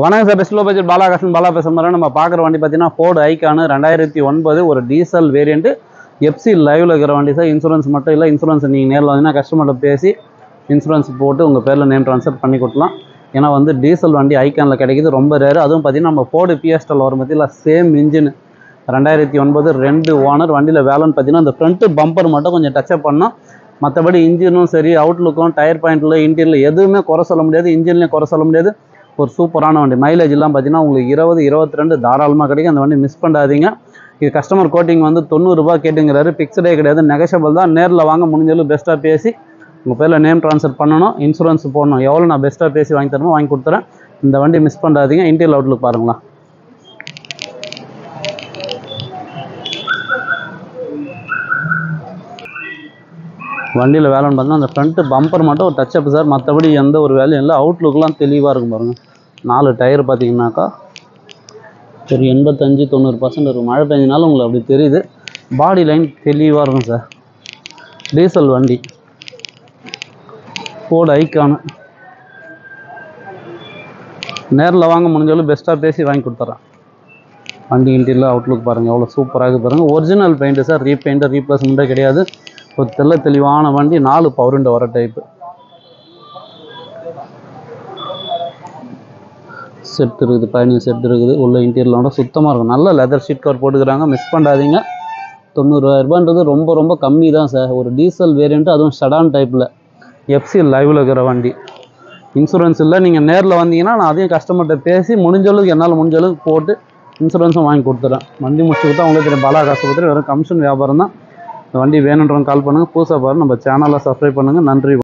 வணக்கம் sir best low budget Balakasan Bala பேசுகிற மாதிரி நம்ம பார்க்குற வண்டி பார்த்தீங்கன்னா ஃபோர்டு ஐக்கானு ரெண்டாயிரத்தி ஒன்பது ஒரு டீசல் வேரியண்ட்டு எஃப்சி லைவில் இருக்கிற வண்டி சார் இன்சூரன்ஸ் மட்டும் இல்லை இன்சூரன்ஸ் நீங்கள் நேரில் வந்தீங்கன்னா கஸ்டமர்கிட்ட பேசி இன்சூரன்ஸ் போட்டு உங்கள் பேரில் நேம் ட்ரான்ஸ்ஃபர் பண்ணி கொடுக்கலாம் ஏன்னா வந்து டீசல் வண்டி ஐக்கானில் கிடைக்குது ரொம்ப ரேர் அதுவும் பார்த்தீங்கன்னா நம்ம ஃபோர்டு பிஎஸ்டல் வரும் பற்றியில் சேம் இன்ஜின் ரெண்டாயிரத்தி ஒன்பது ரெண்டு ஓனர் வண்டியில் வேலைன்னு பார்த்தீங்கன்னா இந்த ஃப்ரண்ட்டு பம்பர் மட்டும் கொஞ்சம் டச்சப் பண்ணோம் மற்றபடி இன்ஜினும் சரி அவுட்லுக்கும் டயர் பாயிண்டில் இன்டீரியல் எதுவுமே குறை சொல்ல முடியாது இன்ஜின்லேயும் குறை சொல்ல முடியாது ஒரு சூப்பரான வண்டி மைலேஜ்லாம் பார்த்தீங்கன்னா உங்களுக்கு இருபது இருபத்தி ரெண்டு தாராளமாக கிடைக்கும் அந்த வண்டி மிஸ் பண்ணாதீங்க இது கஸ்டமர் கோட்டிங் வந்து தொண்ணூறுரூபா கேட்டுங்கிறாரு ஃபிக்ஸ்டே கிடையாது நெகஷபிள் தான் நேரில் வாங்க முடிஞ்சளவு பெஸ்ட்டாக பேசி உங்கள் பேரில் நேம் ட்ரான்ஸ்ஃபர் பண்ணணும் இன்சூரன்ஸ் போடணும் எவ்வளோ நான் பெஸ்ட்டாக பேசி வாங்கி தரணும் வாங்கி கொடுத்துறேன் இந்த வண்டி மிஸ் பண்ணாதீங்க இன்டீரியல் அவுட்லுக் பாருங்களா வண்டியில் வேலைன்னு பார்த்தீங்கன்னா அந்த ஃப்ரண்ட்டு பம்பர் மட்டும் ஒரு டச்சப் சார் மற்றபடி எந்த ஒரு வேலையும் இல்லை அவுட்லுக்லாம் தெளிவாக இருக்கும் பாருங்கள் நாலு டயர் பார்த்தீங்கன்னாக்கா ஒரு எண்பத்தஞ்சு தொண்ணூறு பர்சன்ட் இருக்கும் மழை பெஞ்சனாலும் உங்களுக்கு அப்படி தெரியுது பாடி லைன் தெளிவாக இருக்கும் சார் டீசல் வண்டி ஃபோர்டு ஐக்கானு நேரில் வாங்க முடிஞ்சாலும் பெஸ்ட்டாக பேசி வாங்கி கொடுத்துட்றேன் வண்டி இன்டீரியல் அவுட்லுக் பாருங்கள் எவ்வளோ சூப்பராக இருக்குது பாருங்கள் ஒரிஜினல் பெயிண்ட்டு சார் ரீபெயிண்ட் ரீப்ளேஸ்மெண்ட்டே கிடையாது ஒரு தெள்ள தெளிவான வண்டி நாலு பவருண்ட வர டைப்பு செட் இருக்குது பயணிங் செட் இருக்குது உள்ள இன்டீரியலோட சுத்தமாக இருக்கும் நல்ல லெதர் ஷீட் கவர் போட்டுக்கிறாங்க மிஸ் பண்ணாதீங்க தொண்ணூறுரூவாயிரரூபான்றது ரொம்ப ரொம்ப கம்மி தான் சார் ஒரு டீசல் வேரியண்ட்டு அதுவும் ஷடான் டைப்பில் எஃப்சி லைவில் இருக்கிற வண்டி இன்சூரன்ஸ் இல்லை நீங்கள் நேரில் வந்தீங்கன்னா நான் அதையும் கஸ்டமர்கிட்ட பேசி முடிஞ்ச அளவுக்கு என்னால் முடிஞ்ச அளவுக்கு போட்டு இன்சூரன்ஸும் வாங்கி கொடுத்துறேன் வண்டி முடிச்சு கொடுத்தா உங்களுக்கு தெரியும் பாலா காசு கொடுத்துட்டு வெறும் கமிஷன் வியாபாரம் தான் இந்த வண்டி வேணுன்றவங்க கால் பண்ணுங்கள் புதுசாக பாருங்கள் நம்ம சேனலை சப்ஸ்கிரைப் பண்ணுங்கள் நன்றி